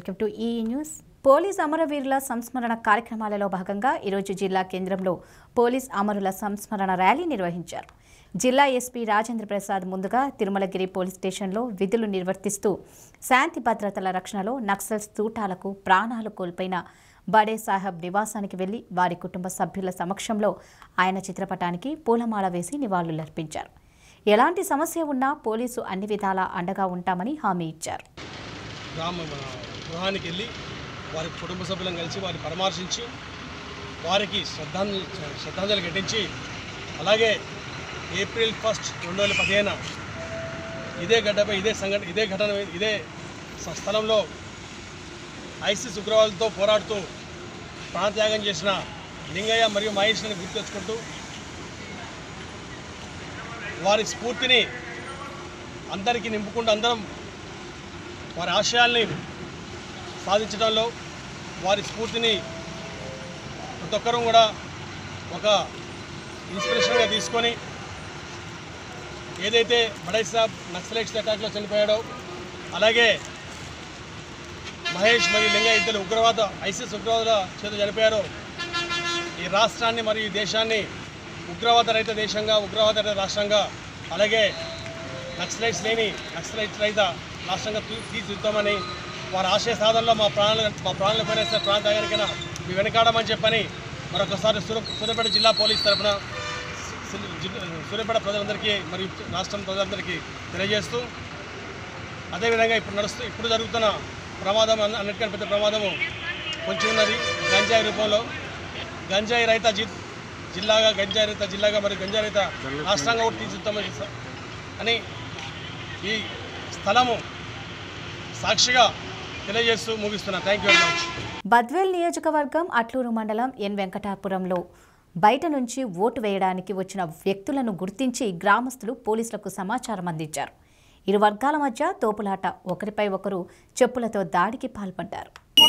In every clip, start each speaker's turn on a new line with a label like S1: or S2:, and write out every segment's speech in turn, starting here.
S1: Welcome to ఈ news police అమరవీరుల సంస్మరణ కార్యక్రమాలలో భాగంగా ఈరోజు జిల్లా కేంద్రంలో పోలీస్ అమరుల సంస్మరణ ర్యాలీ నిర్వహించారు జిల్లా ఎస్పీ రాజేంద్ర ప్రసాద్ ముందుగా తిరుమలగిరి పోలీస్ స్టేషన్లో విధులు నిర్వర్తిస్తూ శాంతి భద్రతల రక్షణలో నక్సల్స్ తూటాలకు ప్రాణాలు కోల్పోయిన బడే సాహెబ్ నివాసానికి వెళ్లి వారి కుటుంబ సభ్యుల సమక్షంలో ఆయన చిత్రపటానికి పూలమాల వేసి నివాళులర్పించారు ఎలాంటి సమస్య ఉన్నా పోలీసు అన్ని విధాలా అండగా ఉంటామని హామీ ఇచ్చారు
S2: గ్రామ మన గృహానికి వెళ్ళి వారి కుటుంబ సభ్యులను కలిసి వారిని పరామర్శించి వారికి శ్రద్ధాంజలి శ్రద్ధాంజలి ఘటించి అలాగే ఏప్రిల్ ఫస్ట్ రెండు వేల పదిహేను ఇదే గడ్డపై ఇదే సంఘటన ఇదే ఘటన ఇదే స- స్థలంలో ఐసిస్ ఉగ్రవాదులతో పోరాడుతూ ప్రాణత్యాగం చేసిన లింగయ్య మరియు మహేష్ని గుర్తు తెచ్చుకుంటూ వారి స్ఫూర్తిని అందరికీ నింపుకుంటూ అందరం వారి ఆశయాల్ని సాధించడంలో వారి స్ఫూర్తిని ప్రతి ఒక్కరూ కూడా ఒక ఇన్స్పిరేషన్గా తీసుకొని ఏదైతే బడై సాబ్ నక్సలైట్స్ అటాక్లో చనిపోయాడో అలాగే మహేష్ మరియు లింగ ఇద్దరు ఉగ్రవాద ఐసిస్ ఉగ్రవాదుల చేత చనిపోయారో ఈ రాష్ట్రాన్ని మరియు ఈ దేశాన్ని ఉగ్రవాద రహిత దేశంగా ఉగ్రవాద రహిత రాష్ట్రంగా అలాగే నక్సలైట్స్ లేని నక్సలైట్స్ రహిత రాష్ట్రంగా తీ- తీర్చిదిద్దామని వారి ఆశయ సాధనలో మా ప్రాణాలు మా ప్రాణాలు పోయినా సరే ప్రాణ త్యాగానికైనా మీ వెనకాడమని చెప్పని మరొకసారి సూర్య సూర్యాపేట జిల్లా పోలీస్ తరఫున సి- జిల్లా- సూర్యాపేట ప్రజలందరికీ మరియు రాష్ట్రం ప్రజలందరికీ తెలియజేస్తూ అదేవిధంగా ఇప్పుడు నడుస్తూ ఇప్పుడు జరుగుతున్న ప్రమాదం అన్న- అన్నిటికంటే పెద్ద ప్రమాదము కొంచెం ఉన్నది గంజాయి రూపంలో గంజాయి రహిత జి జిల్లాగా గంజాయి రహిత జిల్లాగా మరియు గంజాయి రహిత రాష్ట్రంగా కూడా తీర్చిదిద్దామని స- అని ఈ స్థలము సాక్షిగా తెలియజేస్తూ ముగిస్తున్నా thank you very much
S1: Badvel నియోజకవర్గం అట్లూరు మండలం ఎన్ వెంకటాపురంలో బయట నుంచి ఓటు వేయడానికి వచ్చిన వ్యక్తులను గుర్తించి గ్రామస్తులు పోలీసులకు సమాచారం అందించారు ఇరు వర్గాల మధ్య తోపులాట ఒకరిపై ఒకరు చెప్పులతో దాడికి పాల్పడ్డారు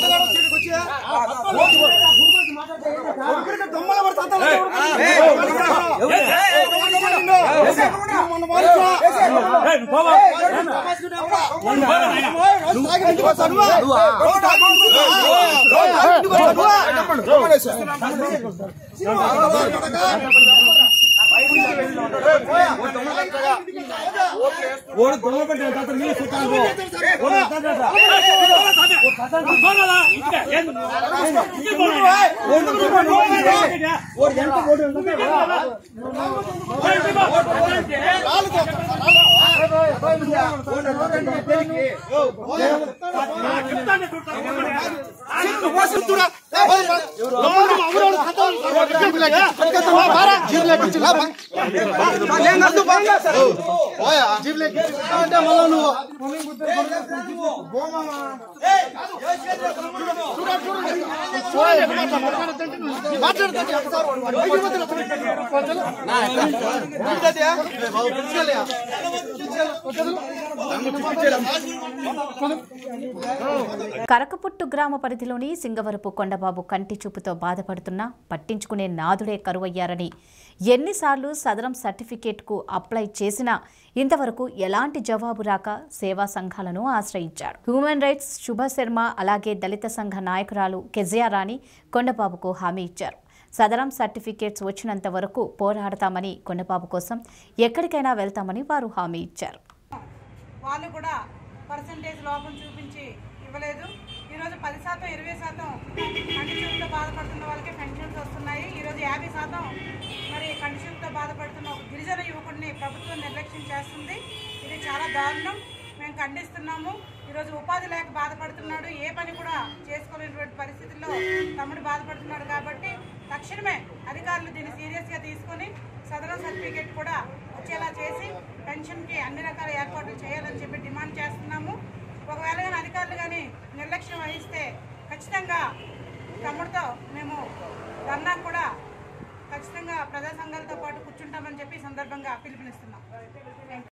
S1: కరకపుట్టు గ్రామ పరిధిలోని సింగవరపు కొండబాబు కంటి చూపుతో బాధపడుతున్నా పట్టించుకునే నాదుడే కరువయ్యారని ఎన్నిసార్లు సదరం సర్టిఫికేట్కు అప్లై చేసినా ఇంతవరకు ఎలాంటి జవాబు రాక సేవా సంఘాలను ఆశ్రయించాడు హ్యూమన్ రైట్స్ శుభ శర్మ అలాగే దళిత సంఘ నాయకురాలు కెజియా రాణి కొండబాబుకు హామీ ఇచ్చారు సదరం సర్టిఫికేట్స్ వచ్చినంత వరకు పోరాడతామని కొండబాబు కోసం ఎక్కడికైనా వెళ్తామని వారు హామీ ఇచ్చారు
S3: వాళ్ళు కూడా పర్సంటేజ్ లోపం చూపించి ఇవ్వలేదు ఈరోజు పది శాతం ఇరవై శాతం కండిషన్తో బాధపడుతున్న వాళ్ళకి పెన్షన్స్ వస్తున్నాయి ఈరోజు యాభై శాతం మరి కండిషన్తో బాధపడుతున్న ఒక గిరిజన యువకుడిని ప్రభుత్వం నిర్లక్ష్యం చేస్తుంది ఇది చాలా దారుణం మేము ఖండిస్తున్నాము ఈరోజు ఉపాధి లేక బాధపడుతున్నాడు ఏ పని కూడా చేసుకోలేనటువంటి పరిస్థితుల్లో తమ్ముడు బాధపడుతున్నాడు కాబట్టి తక్షణమే అధికారులు దీన్ని సీరియస్గా తీసుకొని సదరం సర్టిఫికేట్ కూడా వచ్చేలా చేసి పెన్షన్కి అన్ని రకాల ఏర్పాట్లు చేయాలని చెప్పి డిమాండ్ చేస్తున్నాము ఒకవేళ కానీ అధికారులు కానీ నిర్లక్ష్యం వహిస్తే ఖచ్చితంగా తమ్ముడితో మేము ధర్నా కూడా ఖచ్చితంగా ప్రజా సంఘాలతో పాటు కూర్చుంటామని చెప్పి ఈ సందర్భంగా పిలుపునిస్తున్నాం థ్యాంక్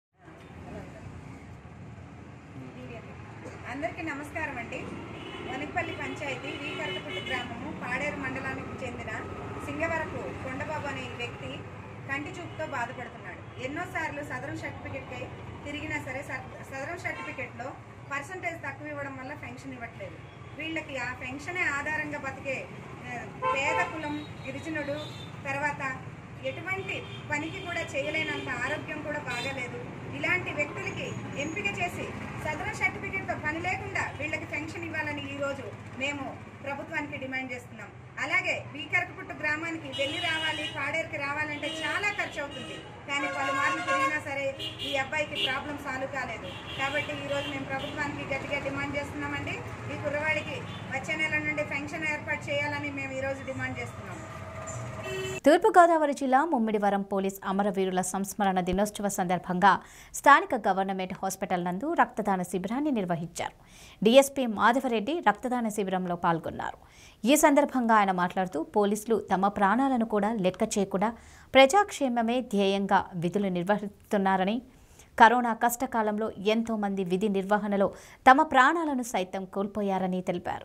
S4: అందరికీ నమస్కారం అండి వనపల్లి పంచాయతీ వీకరతపుట్టు గ్రామము పాడేరు మండలానికి చెందిన సింగవరపు కొండబాబు అనే ఈ వ్యక్తి కంటి చూపుతో బాధపడుతున్నాడు ఎన్నోసార్లు సదరం సర్టిఫికెట్కై తిరిగినా సరే సర్- సదరం సర్టిఫికెట్లో పర్సంటేజ్ తక్కువ ఇవ్వడం వల్ల పెన్షన్ ఇవ్వట్లేదు వీళ్ళకి ఆ పెన్షనే ఆధారంగా బతికే ఆ, పేద కులం గిరిజనుడు తర్వాత ఎటువంటి పనికి కూడా చేయలేనంత ఆరోగ్యం కూడా బాగాలేదు ఇలాంటి వ్యక్తులకి ఎంపిక చేసి సదరన్ సర్టిఫికేట్తో పని లేకుండా వీళ్ళకి పెన్షన్ ఇవ్వాలని ఈరోజు మేము ప్రభుత్వానికి డిమాండ్ చేస్తున్నాం అలాగే వీకరకపుట్టు గ్రామానికి వెళ్ళి రావాలి పాడేరుకి రావాలంటే చాలా ఖర్చు అవుతుంది కానీ పలుమార్లు తిరిగినా సరే ఈ అబ్బాయికి ప్రాబ్లం సాల్వ్ కాలేదు కాబట్టి ఈరోజు మేము ప్రభుత్వానికి గట్టిగా డిమాండ్ చేస్తున్నామండి ఈ కుర్రవాడికి వచ్చే నెల నుండి పెన్షన్ ఏర్పాటు చేయాలని మేము ఈరోజు డిమాండ్ చేస్తున్నాము
S1: తూర్పుగోదావరి జిల్లా ముమ్మిడివరం పోలీస్ అమరవీరుల సంస్మరణ దినోత్సవ సందర్భంగా స్థానిక గవర్నమెంట్ హాస్పిటల్ నందు రక్తదాన శిబిరాన్ని నిర్వహించారు డీఎస్పీ మాధవరెడ్డి రక్తదాన శిబిరంలో పాల్గొన్నారు ఈ సందర్భంగా ఆయన మాట్లాడుతూ పోలీసులు తమ ప్రాణాలను కూడా లెక్క చేయకుండా ప్రజాక్షేమమే ధ్యేయంగా విధులు నిర్వహిస్తున్నారని కరోనా కష్టకాలంలో ఎంతో మంది విధి నిర్వహణలో తమ ప్రాణాలను సైతం కోల్పోయారని తెలిపారు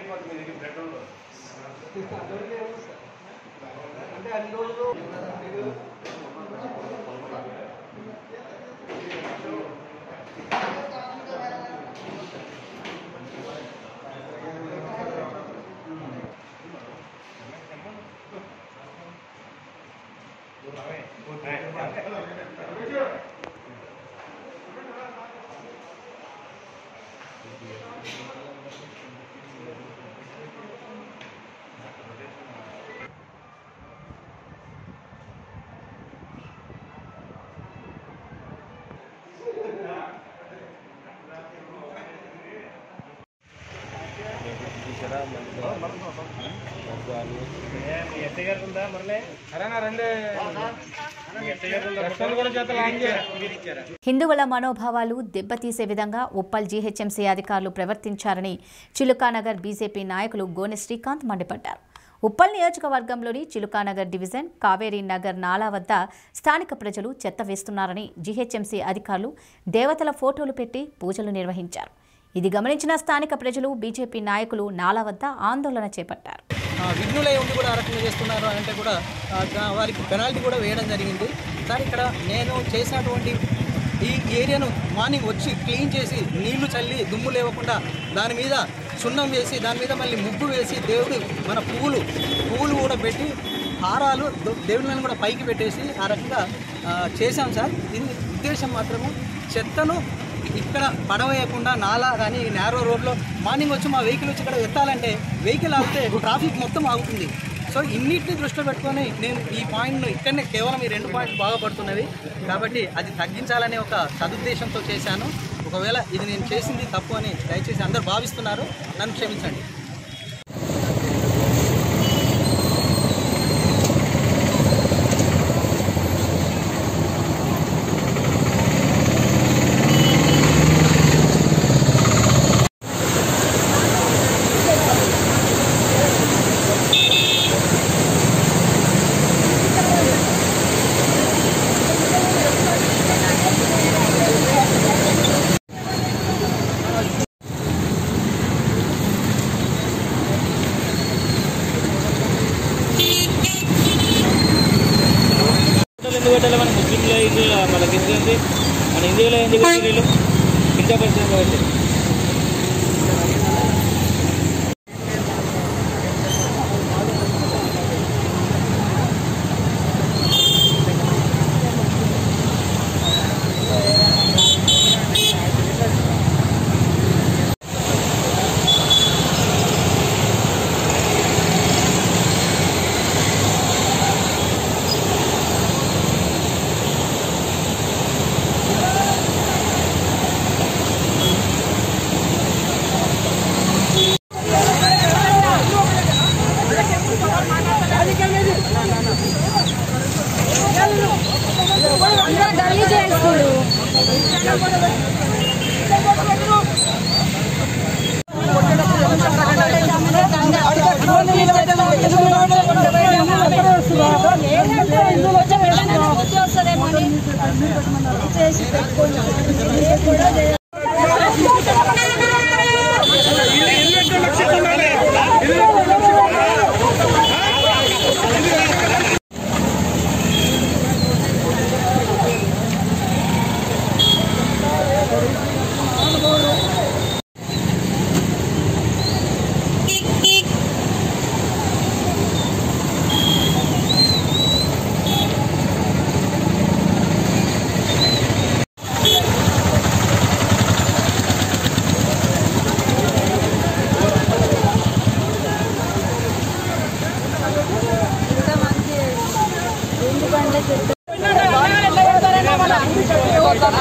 S1: హిందువుల మనోభావాలు దెబ్బతీసే విధంగా ఉప్పల్ జీహెచ్ఎంసీ అధికారులు ప్రవర్తించారని చిలుకానగర్ బీజేపీ నాయకులు గోనె శ్రీకాంత్ మండిపడ్డారు ఉప్పల్ నియోజకవర్గంలోని చిలుకానగర్ డివిజన్ కావేరీ నగర్ నాలా వద్ద స్థానిక ప్రజలు చెత్త వేస్తున్నారని జీహెచ్ఎంసీ అధికారులు దేవతల ఫోటోలు పెట్టి పూజలు నిర్వహించారు ఇది గమనించిన స్థానిక ప్రజలు బీజేపీ నాయకులు నాలా వద్ద ఆందోళన చేపట్టారు
S5: ఆ, విఘ్నులై ఉండి కూడా ఆ రకంగా చేస్తున్నారు అంటే కూడా ఆ, దా- వారికి పెనాల్టీ కూడా వేయడం జరిగింది సార్ ఇక్కడ నేను చేసినటువంటి ఈ ఏరియాను మార్నింగ్ వచ్చి క్లీన్ చేసి నీళ్లు చల్లి దుమ్ము లేవకుండా దాని మీద సున్నం వేసి దాని మీద మళ్ళీ ముగ్గు వేసి దేవుడు మన పువ్వులు పువ్వులు కూడా పెట్టి హారాలు దో- దేవుళ్ళని కూడా పైకి పెట్టేసి ఆ రకంగా ఆ, చేశాం సార్ దీని ఉద్దేశం మాత్రము చెత్తను ఇక్కడ పడవేయకుండా నాలా కానీ నేరో రోడ్లో మార్నింగ్ వచ్చి మా వెహికల్ వచ్చి ఇక్కడ ఎత్తాలంటే వెహికల్ ఆగితే ట్రాఫిక్ మొత్తం ఆగుతుంది సో ఇన్నిటిని దృష్టిలో పెట్టుకొని నేను ఈ పాయింట్ను ఇక్కడనే కేవలం ఈ రెండు పాయింట్స్ బాగా పడుతున్నవి కాబట్టి అది తగ్గించాలనే ఒక సదుద్దేశంతో చేశాను ఒకవేళ ఇది నేను చేసింది తప్పు అని దయచేసి అందరు భావిస్తున్నారు నన్ను క్షమించండి
S6: ఫోటోలు ఎందుకు పెట్టాలి మన ముస్లింలో హిందువులో మనకి ఎందుకు మన హిందువులో ఎందుకు పెట్టారు వీళ్ళు కించపరిచయం కాబట్టి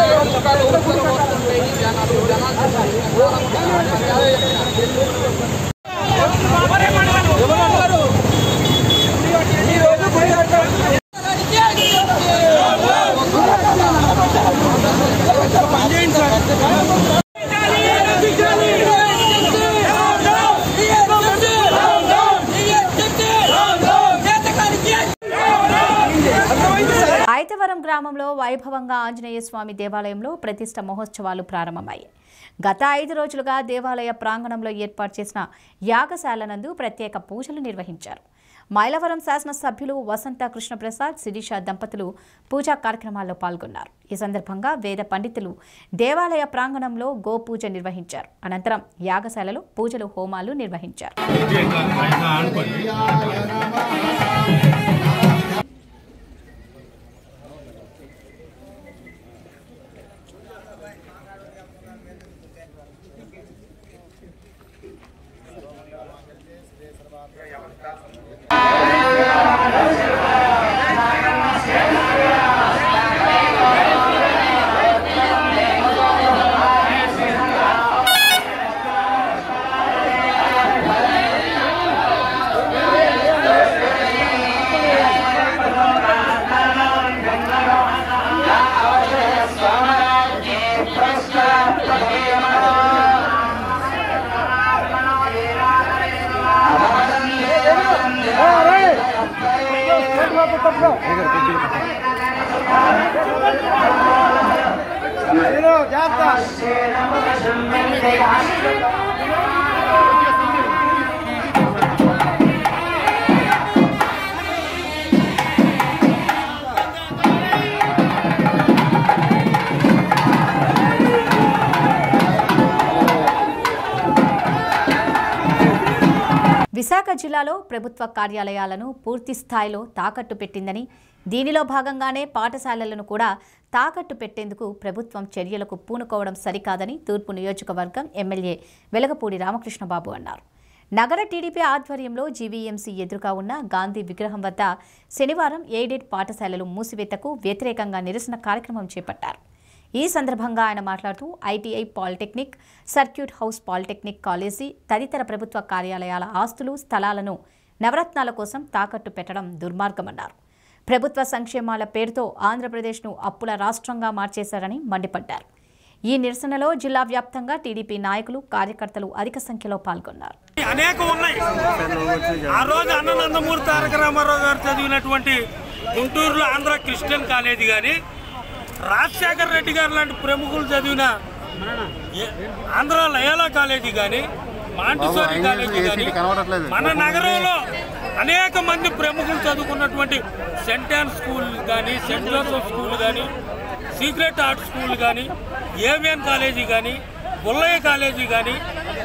S1: ఐతవరం గ్రామంలో వైభవంగా ఆంజనేయ స్వామి దేవాలయంలో ప్రతిష్ట మహోత్సవాలు ప్రారంభమయ్యాయి గత ఐదు రోజులుగా దేవాలయ ప్రాంగణంలో ఏర్పాటు చేసిన యాగశాల నందు ప్రత్యేక పూజలు నిర్వహించారు మైలవరం శాసనసభ్యులు వసంత కృష్ణప్రసాద్ శిరీష దంపతులు పూజా కార్యక్రమాల్లో పాల్గొన్నారు ఈ సందర్భంగా వేద పండితులు దేవాలయ ప్రాంగణంలో గోపూజ నిర్వహించారు అనంతరం యాగశాలలో పూజలు హోమాలు నిర్వహించారు విశాఖ జిల్లాలో ప్రభుత్వ కార్యాలయాలను పూర్తి స్థాయిలో తాకట్టు పెట్టిందని దీనిలో భాగంగానే పాఠశాలలను కూడా తాకట్టు పెట్టేందుకు ప్రభుత్వం చర్యలకు పూనుకోవడం సరికాదని తూర్పు నియోజకవర్గం ఎమ్మెల్యే వెలగపూడి రామకృష్ణబాబు అన్నారు నగర టీడీపీ ఆధ్వర్యంలో జీవీఎంసీ ఎదురుగా ఉన్న గాంధీ విగ్రహం వద్ద శనివారం ఎయిడెడ్ పాఠశాలలు మూసివేతకు వ్యతిరేకంగా నిరసన కార్యక్రమం చేపట్టారు ఈ సందర్భంగా ఆయన మాట్లాడుతూ ITI polytechnic circuit house polytechnic college తదితర ప్రభుత్వ కార్యాలయాల ఆస్తులు స్థలాలను నవరత్నాల కోసం తాకట్టు పెట్టడం దుర్మార్గమన్నారు ప్రభుత్వ సంక్షేమాల పేరుతో ఆంధ్రప్రదేశ్ను అప్పుల రాష్ట్రంగా మార్చేశారని మండిపడ్డారు ఈ నిరసనలో జిల్లా వ్యాప్తంగా టీడీపీ నాయకులు కార్యకర్తలు అధిక సంఖ్యలో పాల్గొన్నారు
S7: అనేక ఉన్నాయి ఆ రోజు అన్ననందమూరి తారక రామారావు గారు చదివినటువంటి గుంటూరులో ఆంధ్ర క్రిస్టియన్ కాలేజీ కానీ రాజశేఖర్ రెడ్డి గారు లాంటి ప్రముఖులు చదివిన ఏ- ఆంధ్ర లయోలా కాలేజీ కానీ మాంటిసోరి కాలేజీ కానీ మన నగరంలో అనేక మంది ప్రముఖులు చదువుకున్నటువంటి సెంట్ ఆన్ స్కూల్ కానీ సెంట్ జోసెఫ్ స్కూల్ కానీ సీక్రెట్ ఆర్ట్ స్కూల్ కానీ ఏవిఎన్ కాలేజీ కానీ గుల్లయ్య కాలేజీ కానీ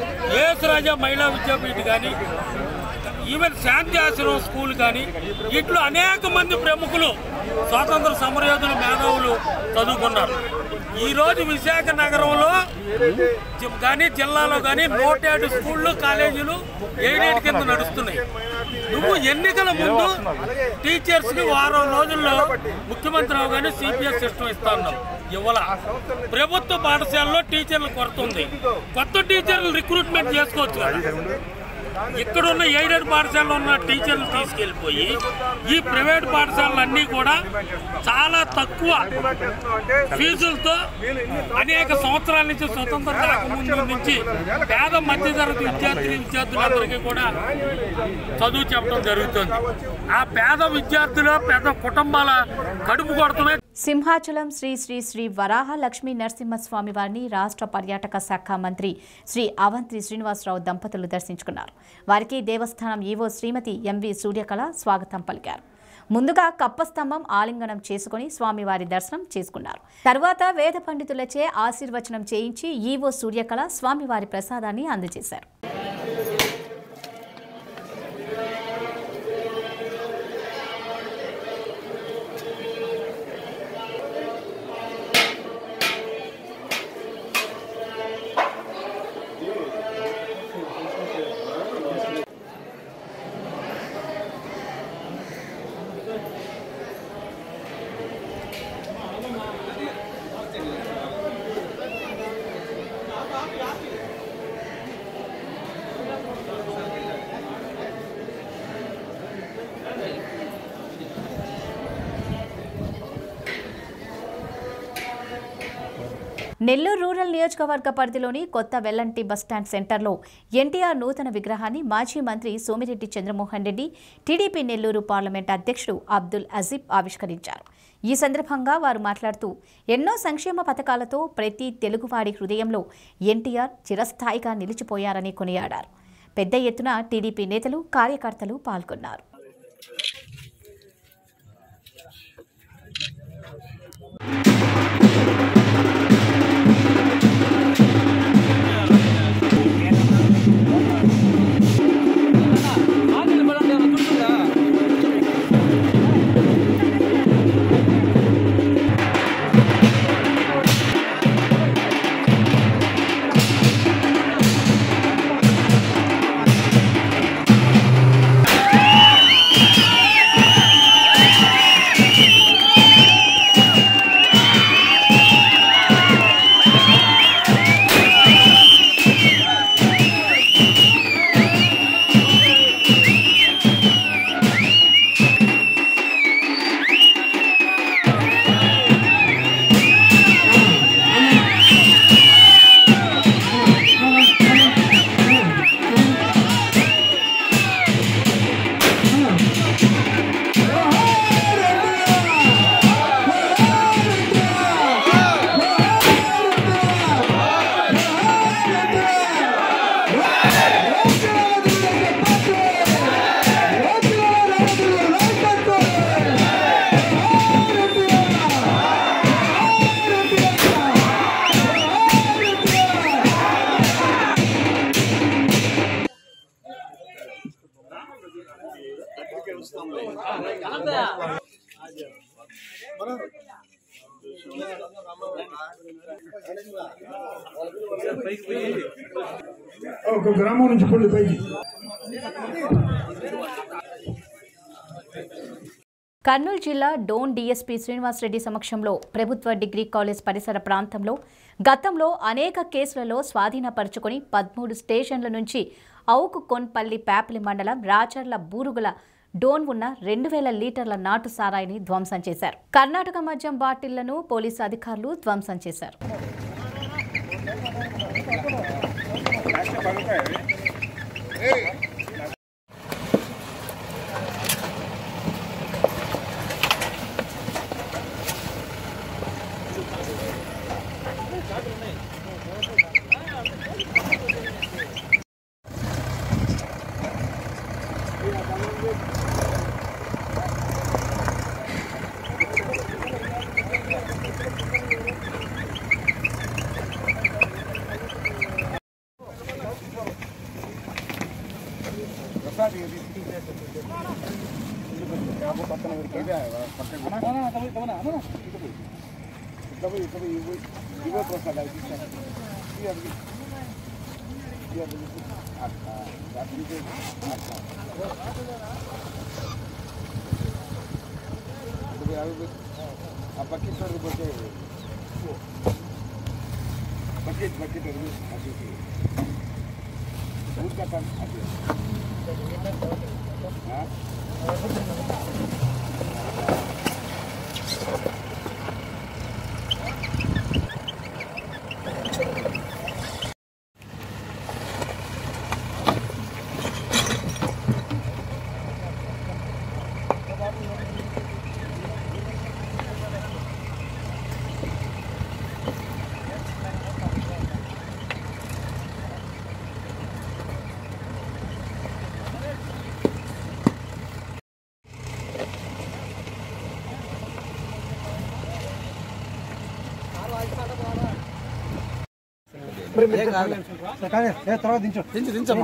S7: రాజా మహిళా విద్యాపీఠ కానీ ఈవెన్ శాంతి ఆశ్రమం స్కూల్ కానీ ఇట్లు అనేక మంది ప్రముఖులు స్వాతంత్ర సమరయోధులు మేధావులు చదువుకున్నారు ఈ రోజు విశాఖ నగరంలో జి- కానీ జిల్లాలో కానీ నూట ఏడు స్కూళ్ళు కాలేజీలు ఎయిడెడ్ కింద నడుస్తున్నాయి నువ్వు ఎన్నికల ముందు టీచర్స్ కి వారం రోజుల్లో ముఖ్యమంత్రి అవగానే సిపిఎస్ సిస్టమ్ ఇస్తా ఉన్నాం ఇవ్వాల ప్రభుత్వ పాఠశాలలో టీచర్లు కొరత ఉంది కొత్త టీచర్లు రిక్రూట్మెంట్ చేసుకోవచ్చు కదా ఇక్కడ ఉన్న ఎయిడెడ్ పాఠశాలలో ఉన్న టీచర్లు తీసుకెళ్లిపోయి ఈ ప్రైవేట్ పాఠశాలలన్నీ కూడా చాలా తక్కువ ఫీజులతో అనేక సంవత్సరాల నుంచి స్వతంత్ర రాకముందు నుంచి పేద మధ్యతరగతి విద్యార్థి విద్యార్థులందరికీ కూడా చదువు చెప్పడం జరుగుతుంది ఆ పేద విద్యార్థులు పేద కుటుంబాల కడుపు కొడుతున్నాయి
S1: సింహాచలం శ్రీ శ్రీ శ్రీ వరాహ లక్ష్మీ నరసింహస్వామి వారిని రాష్ట్ర పర్యాటక శాఖ మంత్రి శ్రీ అవంతి శ్రీనివాసరావు దంపతులు దర్శించుకున్నారు వారికి దేవస్థానం ఈవో శ్రీమతి ఎంవి సూర్యకళ స్వాగతం పలికారు ముందుగా కప్పస్తంభం ఆలింగనం చేసుకుని స్వామివారి దర్శనం చేసుకున్నారు తర్వాత వేద పండితులచే ఆశీర్వచనం చేయించి ఈవో సూర్యకళ స్వామివారి ప్రసాదాన్ని అందజేశారు నెల్లూరు రూరల్ నియోజకవర్గ పరిధిలోని కొత్త వెల్లంటి బస్టాండ్ సెంటర్లో ఎన్టీఆర్ నూతన విగ్రహాన్ని మాజీ మంత్రి సోమిరెడ్డి చంద్రమోహన్ రెడ్డి టీడీపీ నెల్లూరు పార్లమెంట్ అధ్యక్షుడు అబ్దుల్ అజీబ్ ఆవిష్కరించారు ఈ సందర్భంగా వారు మాట్లాడుతూ ఎన్నో సంక్షేమ పథకాలతో ప్రతి తెలుగువాడి హృదయంలో ఎన్టీఆర్ చిరస్థాయిగా నిలిచిపోయారని కొనియాడారు పెద్ద ఎత్తున టీడీపీ నేతలు కార్యకర్తలు పాల్గొన్నారు
S8: ఒక గ్రామం నుంచి పొల్లి పైకి
S1: కర్నూలు జిల్లా డోన్ డీఎస్పీ శ్రీనివాసరెడ్డి సమక్షంలో ప్రభుత్వ డిగ్రీ కాలేజ్ పరిసర ప్రాంతంలో గతంలో అనేక కేసులలో స్వాధీనపరుచుకొని పదమూడు స్టేషన్ల నుంచి అవుకు కొన్పల్లి ప్యాపిలి మండలం రాచర్ల బూరుగుల డోన్ ఉన్న రెండు వేల లీటర్ల నాటు సారాయిని ధ్వంసం చేశారు కర్ణాటక మద్యం బాటిళ్లను పోలీసు అధికారులు ధ్వంసం చేశారు
S8: తర్వాత దించు దించు దించమ్మా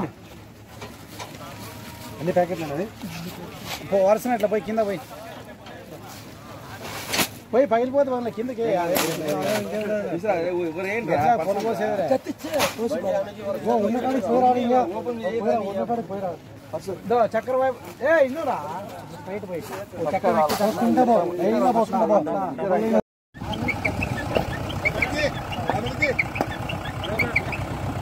S8: అన్ని ప్యాకెట్లు ఉన్నది పో వరుసన ఇట్లా పోయి కింద పోయి పోయి పగిలిపోతే వాళ్ళ కిందకి ఎట్లా పొరపోసేదిరా? ఓ, ఉన్న కాడికి పోరాడు ఇంకా. పోయిరా, ఉన్న కాడికి పోయిరా. దో, చక్కెర వైపు ఏ ఇన్నురా బయట పోయి చక్కెర వైపు పోసుకుంటా పో. లైన్గా పోసుకుంటా పో.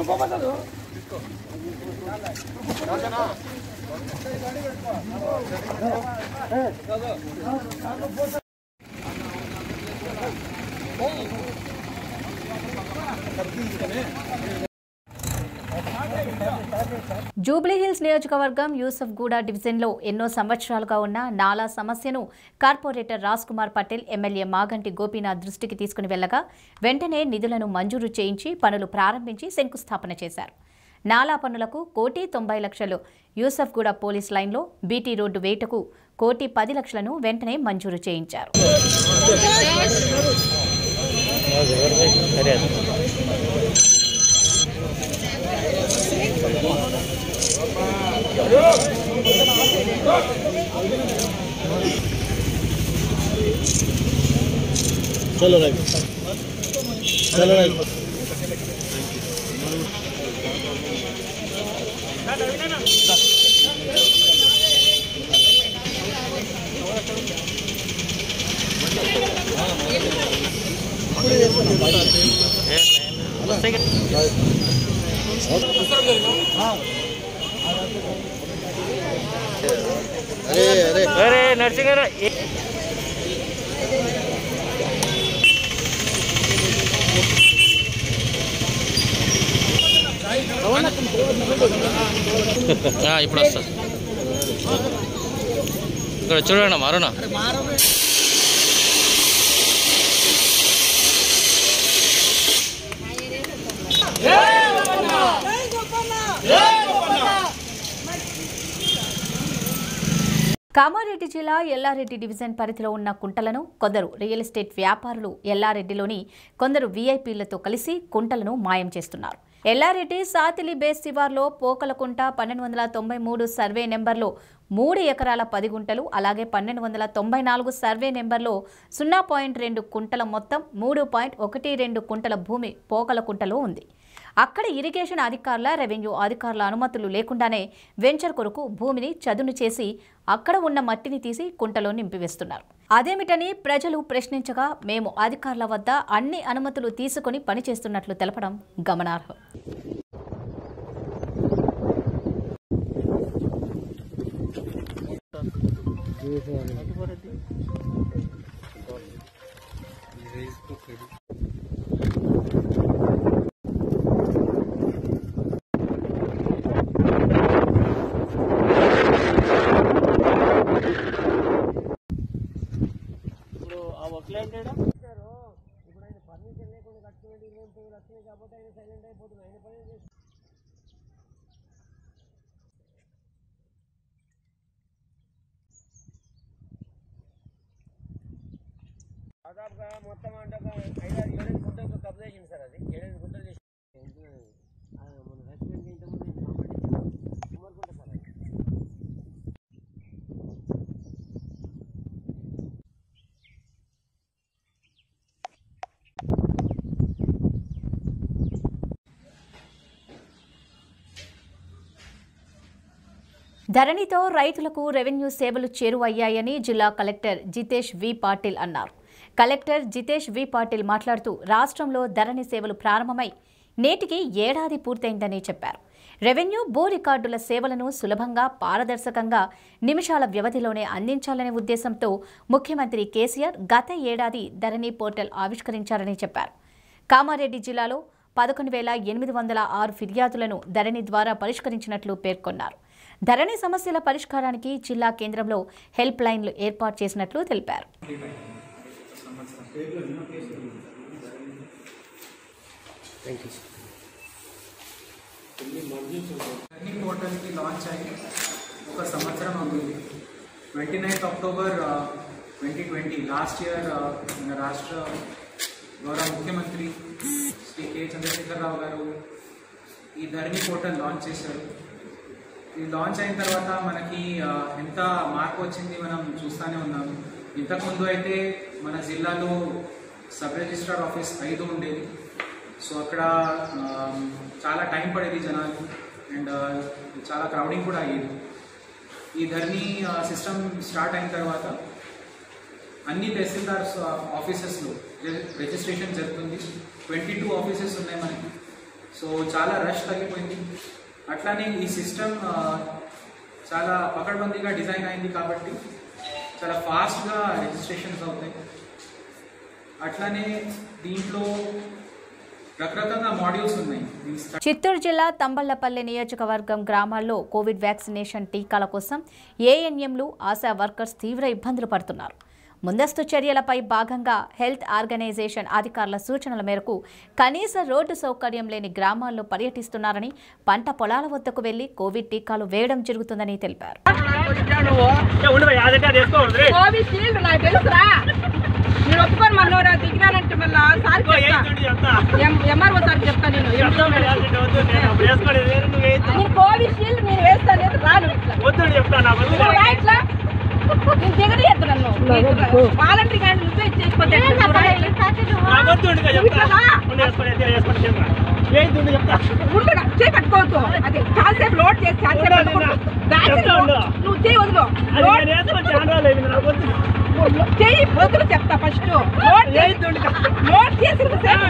S1: జూబ్లీహిల్స్ నియోజకవర్గం యూసఫ్గూడ డివిజన్లో ఎన్నో సంవత్సరాలుగా ఉన్న నాలా సమస్యను కార్పొరేటర్ రాజ్ కుమార్ పటేల్ ఎమ్మెల్యే మాగంటి గోపీనాథ్ దృష్టికి తీసుకుని వెళ్లగా వెంటనే నిధులను మంజూరు చేయించి పనులు ప్రారంభించి శంకుస్థాపన చేశారు నాలా పనులకు కోటి తొంభై లక్షలు యూసఫ్గూడ పోలీస్ లైన్లో బీటీ రోడ్డు వేటకు కోటి పది లక్షలను వెంటనే మంజూరు చేయించారు
S2: चलो राइट चलो राइट
S6: अरे नर्सिंग ఇప్పుడు వస్తుంది ఇక్కడ చూడండి మరుణ
S1: కామారెడ్డి జిల్లా ఎల్లారెడ్డి డివిజన్ పరిధిలో ఉన్న కుంటలను కొందరు రియల్ ఎస్టేట్ వ్యాపారులు ఎల్లారెడ్డిలోని కొందరు వీఐపీలతో కలిసి కుంటలను మాయం చేస్తున్నారు ఎల్లారెడ్డి సాతిలి బేస్ శివార్లో పోకలకుంట పన్నెండు వందల తొంభై మూడు సర్వే నెంబర్లో మూడు ఎకరాల పది గుంటలు అలాగే పన్నెండు వందల తొంభై నాలుగు సర్వే నెంబర్లో సున్నా పాయింట్ రెండు కుంటల మొత్తం మూడు పాయింట్ ఒకటి రెండు కుంటల భూమి పోకలకుంటలో ఉంది అక్కడ ఇరిగేషన్ అధికారుల రెవెన్యూ అధికారుల అనుమతులు లేకుండానే వెంచర్ కొరకు భూమిని చదును చేసి అక్కడ ఉన్న మట్టిని తీసి కుంటలో నింపివేస్తున్నారు అదేమిటని ప్రజలు ప్రశ్నించగా మేము అధికారుల వద్ద అన్ని అనుమతులు తీసుకొని పనిచేస్తున్నట్లు తెలపడం గమనార్హం
S6: ఇప్పుడు ఆ వర్క్లు ఏంటాడు
S9: దాదాపుగా మొత్తం అంటే ఒక ఐదారు ఏడెనిమిది గుంటలు కబ్జా చేసింది సార్ అది ఏడెనిమిది గుంటలు చేసి ఆ, మన రెస్టారెంట్ ఇంతకుముందు ఇది కాంపిటీషన్ కుమార్కుంట సార్ అది
S1: ధరణితో రైతులకు రెవెన్యూ సేవలు చేరువయ్యాయని జిల్లా కలెక్టర్ జితేష్ వి పాటిల్ అన్నారు కలెక్టర్ జితేష్ వి పాటిల్ మాట్లాడుతూ రాష్ట్రంలో ధరణి సేవలు ప్రారంభమై నేటికి ఏడాది పూర్తయిందని చెప్పారు రెవెన్యూ భూ రికార్డుల సేవలను సులభంగా పారదర్శకంగా నిమిషాల వ్యవధిలోనే అందించాలనే ఉద్దేశంతో ముఖ్యమంత్రి కేసీఆర్ గత ఏడాది ధరణి పోర్టల్ ఆవిష్కరించారని చెప్పారు కామారెడ్డి జిల్లాలో పదకొండు వేల ఎనిమిది వందల ఆరు ఫిర్యాదులను ధరణి ద్వారా పరిష్కరించినట్లు పేర్కొన్నారు ధరణి సమస్యల పరిష్కారానికి జిల్లా కేంద్రంలో హెల్ప్ లైన్లు ఏర్పాటు చేసినట్లు తెలిపారు
S10: అన్ని పోర్టల్కి లాంచ్ అయ్యి ఒక సంవత్సరం అవుతుంది twenty ninth October twenty twenty last year మన రాష్ట్ర గౌరవ ముఖ్యమంత్రి శ్రీ కె చంద్రశేఖరరావు గారు ఈ ధరణి పోర్టల్ లాంచ్ చేశారు ఇది లాంచ్ అయిన తర్వాత మనకి ఆ, ఎంత మార్పు వచ్చింది మనం చూస్తూనే ఉన్నాము ఇంతకుముందు అయితే మన జిల్లాలో సబ్ రిజిస్ట్రార్ ఆఫీస్ ఐదు ఉండేది సో అక్కడ ఆ, చాలా టైం పడేది జనాలు అండ్ చాలా క్రౌడింగ్ కూడా అయ్యేది ఈ ధరణి సిస్టమ్ స్టార్ట్ అయిన తర్వాత అన్ని తహసీల్దార్ ఆఫీసెస్లో రిజిస్ట్రేషన్ జరుగుతుంది ట్వంటీ టూ ఆఫీసెస్ ఉన్నాయి మనకి సో చాలా రష్ తగ్గిపోయింది అట్లానే ఈ సిస్టమ్ చాలా పకడ్బందీగా డిజైన్ అయింది కాబట్టి చాలా ఫాస్ట్గా రిజిస్ట్రేషన్స్ అవుతాయి అట్లానే దీంట్లో రకరకాల మాడ్యూల్స్ ఉన్నాయి ఈ స్ట-
S1: చిత్తూరు జిల్లా తంబళ్లపల్లి నియోజకవర్గం గ్రామాల్లో కోవిడ్ వ్యాక్సినేషన్ టీకాల కోసం ఏఎన్ఎంలు ఆశా వర్కర్స్ తీవ్ర ఇబ్బందులు పడుతున్నారు ముందస్తు చర్యలపై భాగంగా హెల్త్ ఆర్గనైజేషన్ అధికారుల సూచనల మేరకు కనీస రోడ్డు సౌకర్యం లేని గ్రామాల్లో పర్యటిస్తున్నారని పంట పొలాల వద్దకు వెళ్లి కోవిడ్ టీకాలు వేయడం జరుగుతుందని తెలిపారు
S11: కోవిషీల్డ్ నాకు తెలుసురా మీరు ఒప్పుకొని మళ్ళీ దిగినానంటే మళ్ళీ సార్ ఎంఆర్ఓ సార్ చెప్తా నేను నేను కోవిషీల్డ్ నేను వేస్తాను లేదు రాను నువ్వు రా ఇట్లా నేను దిగనియద్దు నన్ను వాలంటరీ కానీ నువ్వే ఇచ్చేసిపోతే నువ్వు రా ఇట్లా. ఇట్లా రా. ఉండు, చేయి పట్టుకోవద్దు అది చాలాసేపు లోడ్ చేసి చాలాసేపు పట్టుకోవద్దు. వ్యాక్సిన్ లోడ్- నువ్వు చేయి వదులు లోడ్ చేయి వదులు చెప్తా ఫస్ట్ లోడ్ చేసి లోడ్ చేసి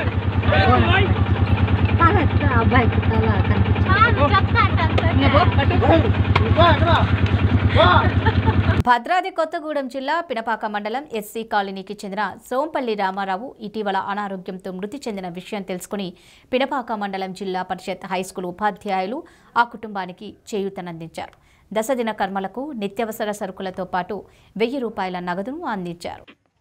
S1: భద్రాద్రి కొత్తగూడెం జిల్లా పినపాక మండలం ఎస్సీ కాలనీకి చెందిన సోంపల్లి రామారావు ఇటీవల అనారోగ్యంతో మృతి చెందిన విషయం తెలుసుకుని పినపాక మండలం జిల్లా పరిషత్ హైస్కూల్ ఉపాధ్యాయులు ఆ కుటుంబానికి చేయూతనందించారు దశదిన కర్మలకు నిత్యావసర సరుకులతో పాటు వెయ్యి రూపాయల నగదును అందించారు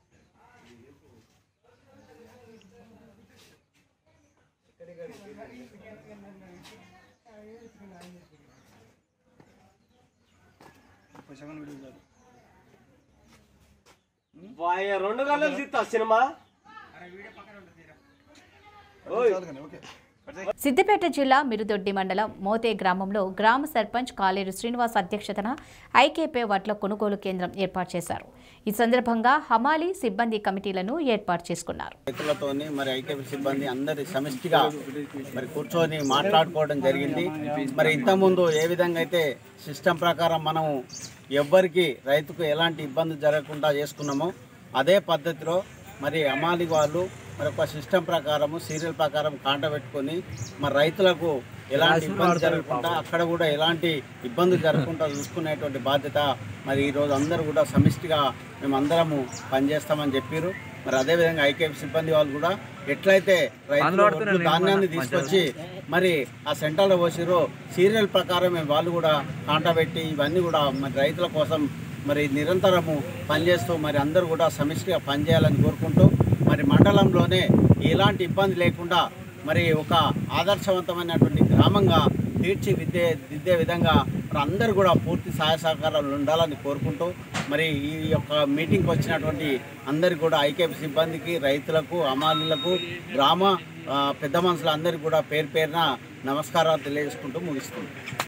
S9: రెండు గంటలు తీస్తా సినిమా
S1: సిద్దిపేట జిల్లా మిరుదొడ్డి మండలం మోతే గ్రామంలో గ్రామ సర్పంచ్ కాలేరు శ్రీనివాస్ అధ్యక్షతన ఐకేపీ వడ్ల కొనుగోలు కేంద్రం ఏర్పాటు చేశారు ఈ సందర్భంగా హమాలీ సిబ్బంది కమిటీలను ఏర్పాటు చేసుకున్నారు
S12: రైతులతోని మరి ఐకేపీ సిబ్బంది అందరి సమిష్టిగా మరి కూర్చొని మాట్లాడుకోవడం జరిగింది మరి ఇంతకుముందు ఏ విధంగా అయితే సిస్టమ్ ప్రకారం మనం ఎవ్వరికి రైతుకు ఎలాంటి ఇబ్బంది జరగకుండా చేసుకున్నామో అదే పద్ధతిలో మరి అమాలి వాళ్ళు మరి ఒక సిస్టమ్ ప్రకారము సీరియల్ ప్రకారం కాంట పెట్టుకొని మరి రైతులకు ఎలాంటి ఇబ్బంది జరగకుండా అక్కడ కూడా ఎలాంటి ఇబ్బంది జరగకుండా చూసుకునేటువంటి బాధ్యత మరి ఈరోజు అందరూ కూడా సమిష్టిగా మేము అందరము పనిచేస్తామని చెప్పారు మరి అదేవిధంగా ఐకేపీ సిబ్బంది వాళ్ళు కూడా ఎట్లయితే రైతులు ఒడ్లు ధాన్యాన్ని తీసుకొచ్చి మరి ఆ సెంటర్లో పోసిరో సీరియల్ ప్రకారమే వాళ్ళు కూడా కాంట పెట్టి ఇవన్నీ కూడా మరి రైతుల కోసం మరి నిరంతరము పనిచేస్తూ మరి అందరూ కూడా సమిష్టిగా పనిచేయాలని కోరుకుంటూ మరి మండలంలోనే ఎలాంటి ఇబ్బంది లేకుండా మరి ఒక ఆదర్శవంతమైనటువంటి గ్రామంగా తీర్చిదిద్దే దిద్దే విధంగా మరి అందరూ కూడా పూర్తి సహాయ సహకారాలు ఉండాలని కోరుకుంటూ మరి ఈ యొక్క మీటింగ్కి వచ్చినటువంటి అందరికీ కూడా ఐకేపీ సిబ్బందికి రైతులకు అమాలీలకు గ్రామ ఆ, పెద్ద మనుషులందరికీ కూడా పేరు పేరున నమస్కారాలు తెలియజేసుకుంటూ ముగిస్తుంది